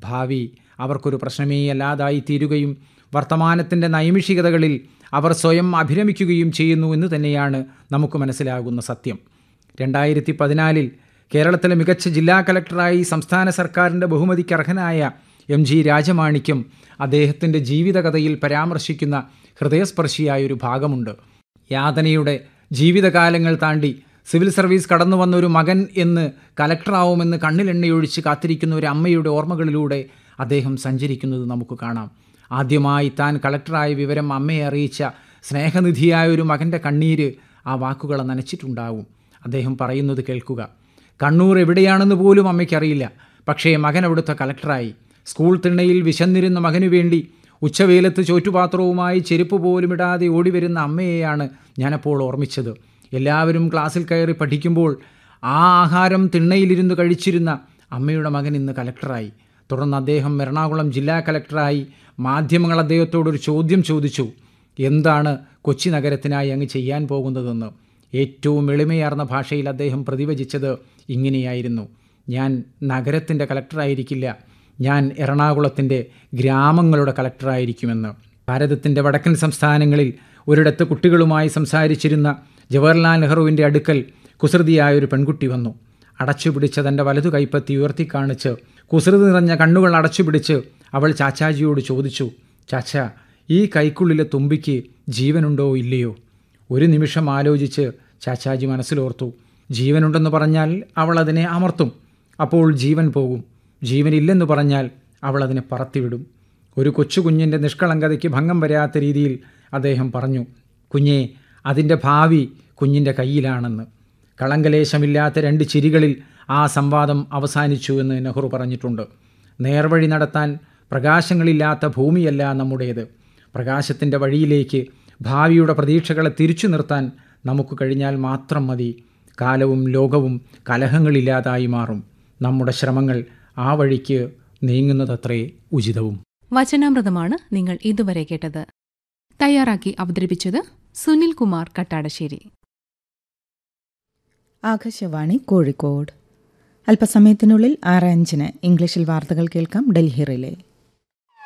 ഭാവി അവർക്കൊരു പ്രശ്നമേ അല്ലാതായി തീരുകയും വർത്തമാനത്തിൻ്റെ നൈമിഷികതകളിൽ അവർ സ്വയം അഭിരമിക്കുകയും ചെയ്യുന്നു എന്ന് തന്നെയാണ് നമുക്ക് മനസ്സിലാകുന്ന സത്യം രണ്ടായിരത്തി പതിനാലിൽ കേരളത്തിലെ മികച്ച ജില്ലാ കലക്ടറായി സംസ്ഥാന സർക്കാരിൻ്റെ ബഹുമതിക്ക് അർഹനായ എം ജി രാജമാണിക്യം അദ്ദേഹത്തിൻ്റെ ജീവിതകഥയിൽ പരാമർശിക്കുന്ന ഹൃദയസ്പർശിയായ ഒരു ഭാഗമുണ്ട് യാതനയുടെ ജീവിതകാലങ്ങൾ താണ്ടി സിവിൽ സർവീസ് കടന്നു വന്ന ഒരു മകൻ എന്ന് കലക്ടറാവുമെന്ന് കണ്ണിലെണ്ണയൊഴിച്ച് കാത്തിരിക്കുന്ന ഒരു അമ്മയുടെ ഓർമ്മകളിലൂടെ അദ്ദേഹം സഞ്ചരിക്കുന്നത് നമുക്ക് കാണാം ആദ്യമായി താൻ കളക്ടറായ വിവരം അമ്മയെ അറിയിച്ച സ്നേഹനിധിയായ ഒരു മകൻ്റെ കണ്ണീര് ആ വാക്കുകളെ നനച്ചിട്ടുണ്ടാവും അദ്ദേഹം പറയുന്നത് കേൾക്കുക കണ്ണൂർ എവിടെയാണെന്ന് പോലും അമ്മയ്ക്കറിയില്ല പക്ഷേ മകൻ അവിടുത്തെ കളക്ടറായി സ്കൂൾ തിണ്ണയിൽ വിശന്നിരുന്ന മകനു വേണ്ടി ഉച്ചവേലത്ത് ചോറ്റുപാത്രവുമായി ചെരുപ്പ് പോലും ഇടാതെ ഓടിവരുന്ന അമ്മയെയാണ് ഞാനപ്പോൾ ഓർമ്മിച്ചത് എല്ലാവരും ക്ലാസ്സിൽ കയറി പഠിക്കുമ്പോൾ ആ ആഹാരം തിണ്ണയിലിരുന്ന് കഴിച്ചിരുന്ന അമ്മയുടെ മകൻ ഇന്ന് കലക്ടറായി തുടർന്ന് അദ്ദേഹം എറണാകുളം ജില്ലാ കലക്ടറായി മാധ്യമങ്ങൾ അദ്ദേഹത്തോടൊരു ചോദ്യം ചോദിച്ചു എന്താണ് കൊച്ചി നഗരത്തിനായി അങ്ങ് ചെയ്യാൻ പോകുന്നതെന്ന് ഏറ്റവും എളിമയാർന്ന ഭാഷയിൽ അദ്ദേഹം പ്രതിവചിച്ചത് ഇങ്ങനെയായിരുന്നു ഞാൻ നഗരത്തിൻ്റെ കലക്ടറായിരിക്കില്ല ഞാൻ എറണാകുളത്തിൻ്റെ ഗ്രാമങ്ങളുടെ കലക്ടറായിരിക്കുമെന്ന് ഭാരതത്തിൻ്റെ വടക്കൻ സംസ്ഥാനങ്ങളിൽ ഒരിടത്ത് കുട്ടികളുമായി സംസാരിച്ചിരുന്ന ജവഹർലാൽ നെഹ്റുവിൻ്റെ അടുക്കൽ കുസൃതിയായ ഒരു പെൺകുട്ടി വന്നു അടച്ചുപിടിച്ച തൻ്റെ വലതു കൈപ്പത്തി ഉയർത്തിക്കാണിച്ച് കുസൃതി നിറഞ്ഞ കണ്ണുകൾ അടച്ചുപിടിച്ച് അവൾ ചാച്ചാജിയോട് ചോദിച്ചു ചാച്ച ഈ കൈക്കുള്ളിലെ തുമ്പിക്ക് ജീവനുണ്ടോ ഇല്ലയോ ഒരു നിമിഷം ആലോചിച്ച് ചാച്ചാജി മനസ്സിലോർത്തു ജീവനുണ്ടെന്ന് പറഞ്ഞാൽ അവൾ അതിനെ അമർത്തും അപ്പോൾ ജീവൻ പോകും ജീവനില്ലെന്ന് പറഞ്ഞാൽ അവൾ അതിനെ പറത്തിവിടും ഒരു കൊച്ചു കുഞ്ഞിൻ്റെ നിഷ്കളങ്കതയ്ക്ക് ഭംഗം വരാത്ത രീതിയിൽ അദ്ദേഹം പറഞ്ഞു കുഞ്ഞെ അതിൻ്റെ ഭാവി കുഞ്ഞിൻ്റെ കയ്യിലാണെന്ന് കളങ്കലേശമില്ലാത്ത രണ്ട് ചിരികളിൽ ആ സംവാദം അവസാനിച്ചു എന്ന് നെഹ്റു പറഞ്ഞിട്ടുണ്ട് നേർവഴി നടത്താൻ പ്രകാശങ്ങളില്ലാത്ത ഭൂമിയല്ല നമ്മുടേത് പ്രകാശത്തിൻ്റെ വഴിയിലേക്ക് ഭാവിയുടെ പ്രതീക്ഷകളെ തിരിച്ചു നിർത്താൻ നമുക്ക് കഴിഞ്ഞാൽ മാത്രം മതി കാലവും ലോകവും കലഹങ്ങളില്ലാതായി മാറും നമ്മുടെ ശ്രമങ്ങൾ ആ വഴിക്ക് നീങ്ങുന്നതത്രേ ഉചിതവും വചനാമൃതമാണ് നിങ്ങൾ ഇതുവരെ കേട്ടത് തയ്യാറാക്കി അവതരിപ്പിച്ചത് സുനിൽ കുമാർ കട്ടാടശ്ശേരി ആകാശവാണി കോഴിക്കോട് അല്പസമയത്തിനുള്ളിൽ ആറ് അഞ്ചിന് ഇംഗ്ലീഷിൽ വാർത്തകൾ കേൾക്കാം ഡൽഹി റിലേ